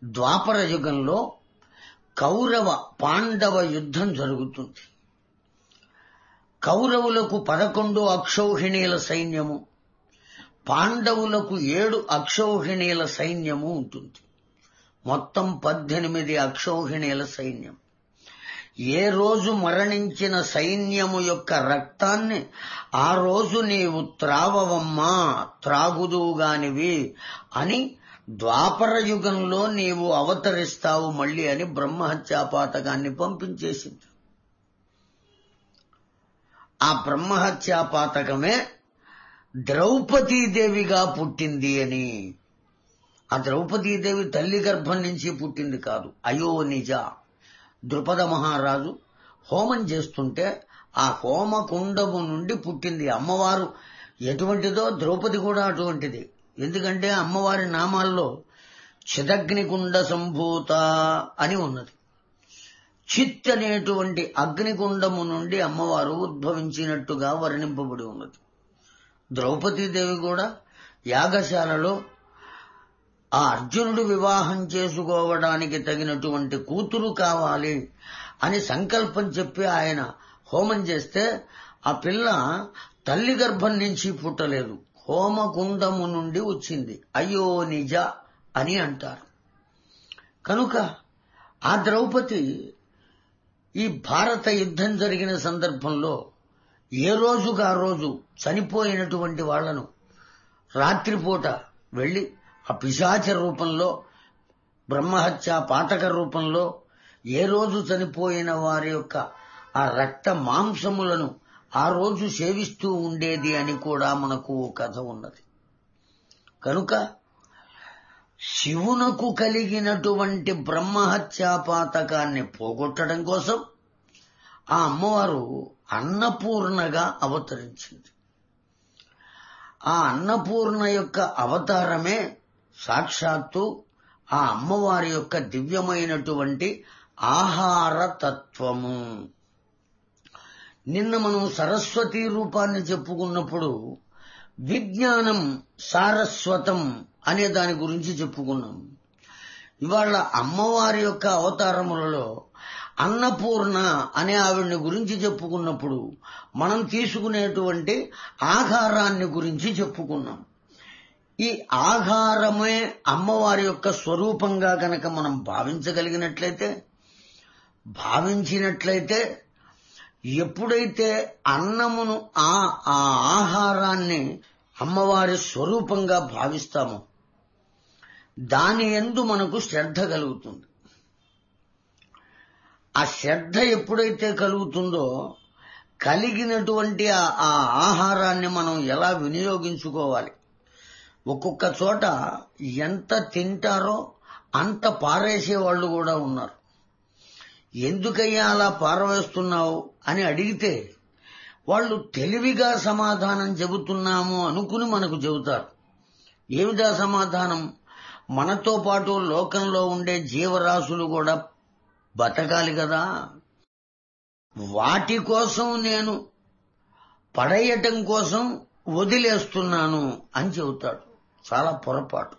ద్వాపర యుగంలో కౌరవ పాండవ యుద్ధం జరుగుతుంది కౌరవులకు పదకొండు అక్షౌహిణీల సైన్యము పాండవులకు ఏడు అక్షౌహిణీల సైన్యము ఉంటుంది మొత్తం పద్దెనిమిది అక్షౌహిణీల సైన్యం ఏ రోజు మరణించిన సైన్యము యొక్క రక్తాన్ని ఆ రోజు నీవు త్రావవమ్మా త్రాగుదువుగానివి అని ద్వాపర యుగంలో నీవు అవతరిస్తావు మళ్ళీ అని బ్రహ్మహత్యాపాతకాన్ని పంపించేసింది ఆ బ్రహ్మహత్యాపాతకమే ద్రౌపదీదేవిగా పుట్టింది అని ఆ ద్రౌపదీదేవి తల్లి గర్భం నుంచి పుట్టింది కాదు అయో నిజ ద్రుపద మహారాజు హోమం చేస్తుంటే ఆ హోమ కుండము నుండి పుట్టింది అమ్మవారు ఎటువంటిదో ద్రౌపది కూడా అటువంటిది ఎందుకంటే అమ్మవారి నామాల్లో చిదగ్నికుండ సంభూత అని ఉన్నది చిత్ అనేటువంటి అగ్నికుండము నుండి అమ్మవారు ఉద్భవించినట్టుగా వర్ణింపబడి ఉన్నది ద్రౌపదీదేవి కూడా యాగశాలలో ఆ అర్జునుడు వివాహం చేసుకోవడానికి తగినటువంటి కూతురు కావాలి అని సంకల్పం చెప్పి ఆయన హోమం చేస్తే ఆ పిల్ల తల్లి గర్భం నుంచి పుట్టలేదు హోమకుండము నుండి వచ్చింది అయ్యో నిజ అని అంటారు కనుక ఆ ద్రౌపది ఈ భారత యుద్ధం జరిగిన సందర్భంలో ఏ రోజుగా రోజు చనిపోయినటువంటి వాళ్లను రాత్రిపూట వెళ్లి ఆ పిశాచ రూపంలో బ్రహ్మహత్య పాతక రూపంలో ఏ రోజు చనిపోయిన వారి యొక్క ఆ రక్త మాంసములను ఆ రోజు సేవిస్తూ ఉండేది అని కూడా మనకు కథ ఉన్నది కనుక శివునకు కలిగినటువంటి బ్రహ్మహత్యాపాతకాన్ని పోగొట్టడం కోసం ఆ అమ్మవారు అన్నపూర్ణగా అవతరించింది ఆ అన్నపూర్ణ యొక్క అవతారమే సాక్షాత్తు ఆ అమ్మవారి యొక్క దివ్యమైనటువంటి ఆహార తత్వము నిన్న మనం సరస్వతి రూపాన్ని చెప్పుకున్నప్పుడు విజ్ఞానం సారస్వతం అనే దాని గురించి చెప్పుకున్నాం ఇవాళ అమ్మవారి యొక్క అవతారములలో అన్నపూర్ణ అనే ఆవిడ్ని గురించి చెప్పుకున్నప్పుడు మనం తీసుకునేటువంటి ఆహారాన్ని గురించి చెప్పుకున్నాం ఈ ఆహారమే అమ్మవారి యొక్క స్వరూపంగా గనక మనం భావించగలిగినట్లయితే భావించినట్లయితే ఎప్పుడైతే అన్నమును ఆ ఆ ఆహారాన్ని అమ్మవారి స్వరూపంగా భావిస్తామో దాని ఎందు మనకు శ్రద్ధ కలుగుతుంది ఆ శ్రద్ధ ఎప్పుడైతే కలుగుతుందో కలిగినటువంటి ఆ ఆహారాన్ని మనం ఎలా వినియోగించుకోవాలి ఒక్కొక్క చోట ఎంత తింటారో అంత పారేసే వాళ్ళు కూడా ఉన్నారు ఎందుకయ్యా అలా పారవేస్తున్నావు అని అడిగితే వాళ్ళు తెలివిగా సమాధానం చెబుతున్నాము అనుకుని మనకు చెబుతారు ఏమిటా సమాధానం మనతో పాటు లోకంలో ఉండే జీవరాశులు కూడా బతకాలి కదా వాటి కోసం నేను పడేయటం కోసం వదిలేస్తున్నాను అని చెబుతాడు చాలా పొరపాటు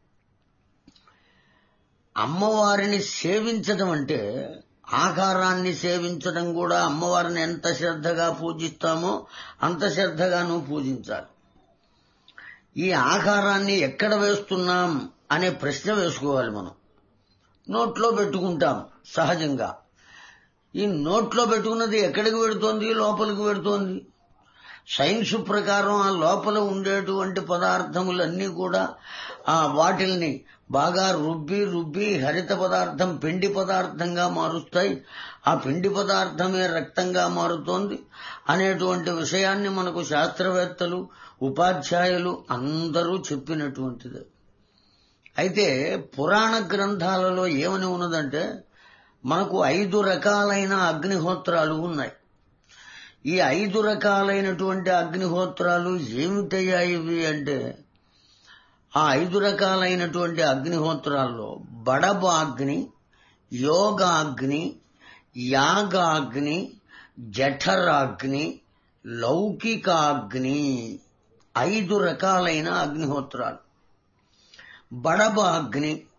అమ్మవారిని సేవించడం అంటే ఆహారాన్ని సేవించడం కూడా అమ్మవారిని ఎంత శ్రద్ధగా పూజిస్తామో అంత శ్రద్ధగా నువ్వు పూజించాలి ఈ ఆహారాన్ని ఎక్కడ వేస్తున్నాం అనే ప్రశ్న వేసుకోవాలి మనం నోట్లో పెట్టుకుంటాం సహజంగా ఈ నోట్లో పెట్టుకున్నది ఎక్కడికి పెడుతోంది లోపలికి పెడుతోంది సైన్స్ ప్రకారం ఆ లోపల ఉండేటువంటి పదార్థములన్నీ కూడా ఆ వాటిల్ని బాగా రుబ్బి రుబ్బి హరిత పదార్థం పిండి పదార్థంగా మారుస్తాయి ఆ పిండి పదార్థమే రక్తంగా మారుతోంది అనేటువంటి విషయాన్ని మనకు శాస్త్రవేత్తలు ఉపాధ్యాయులు అందరూ చెప్పినటువంటిది అయితే పురాణ గ్రంథాలలో ఏమని ఉన్నదంటే మనకు ఐదు రకాలైన అగ్నిహోత్రాలు ఉన్నాయి ఈ ఐదు రకాలైనటువంటి అగ్నిహోత్రాలు ఏమిటయ్యా ఇవి అంటే ఆ ఐదు రకాలైనటువంటి అగ్నిహోత్రాల్లో బడబాగ్ని యోగాగ్ని యాగాగ్ని జఠరాగ్ని లౌకికాగ్ని ఐదు రకాలైన అగ్నిహోత్రాలు బడబాగ్ని